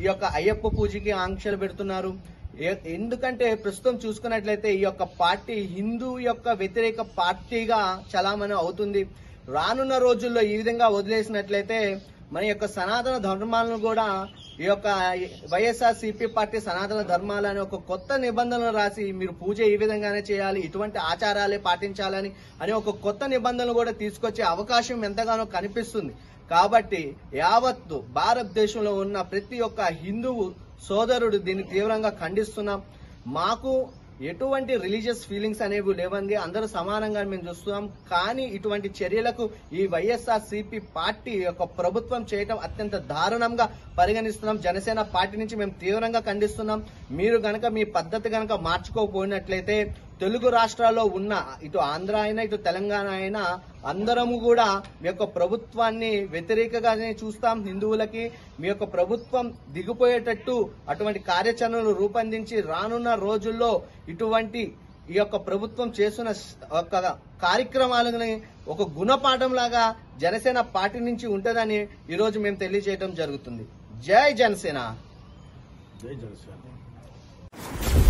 ఈ యొక్క అయ్యప్ప పూజకి ఆంక్షలు పెడుతున్నారు ఏ- ఎందుకంటే ప్రస్తుతం చూసుకున్నట్లయితే ఈ యొక్క పార్టీ హిందూ యొక్క వ్యతిరేక పార్టీగా చలామణి అవుతుంది రానున్న రోజుల్లో ఈ విధంగా వదిలేసినట్లయితే మన యొక్క సనాతన ధర్మాలను కూడా ఈ యొక్క వైఎస్ఆర్ సిపి పార్టీ సనాతన ధర్మాలు అనే ఒక కొత్త నిబంధనలు రాసి మీరు పూజ ఈ విధంగానే చేయాలి ఇటువంటి ఆచారాలే పాటించాలని అనే ఒక కొత్త నిబంధనలు కూడా తీసుకొచ్చే అవకాశం ఎంతగానో కనిపిస్తుంది కాబట్టి యావత్తు భారతదేశంలో ఉన్న ప్రతి ఒక్క హిందువు సోదరుడు దీన్ని తీవ్రంగా ఖండిస్తున్నాం మాకు ఎటువంటి రిలీజియస్ ఫీలింగ్స్ అనేవి లేవండి అందరూ సమానంగా మేము చూస్తున్నాం కానీ ఇటువంటి చర్యలకు ఈ వైఎస్ఆర్ సిపి పార్టీ యొక్క ప్రభుత్వం చేయటం అత్యంత దారుణంగా పరిగణిస్తున్నాం జనసేన పార్టీ నుంచి మేము తీవ్రంగా ఖండిస్తున్నాం మీరు గనక మీ పద్ధతి గనక మార్చుకోకపోయినట్లయితే తెలుగు రాష్ట్రాల్లో ఉన్న ఇటు ఆంధ్ర అయినా ఇటు తెలంగాణ అయినా అందరము కూడా మీ యొక్క ప్రభుత్వాన్ని వ్యతిరేకగానే చూస్తాం హిందువులకి మీ యొక్క ప్రభుత్వం దిగిపోయేటట్టు అటువంటి కార్యాచరణలు రూపొందించి రానున్న రోజుల్లో ఇటువంటి ఈ యొక్క ప్రభుత్వం చేస్తున్న స్- ఒక కార్యక్రమాలని ఒక గుణపాఠం లాగా జనసేన పార్టీ నుంచి ఉంటుందని ఈరోజు మేము తెలియజేయడం జరుగుతుంది జై జనసేన జై జనసేన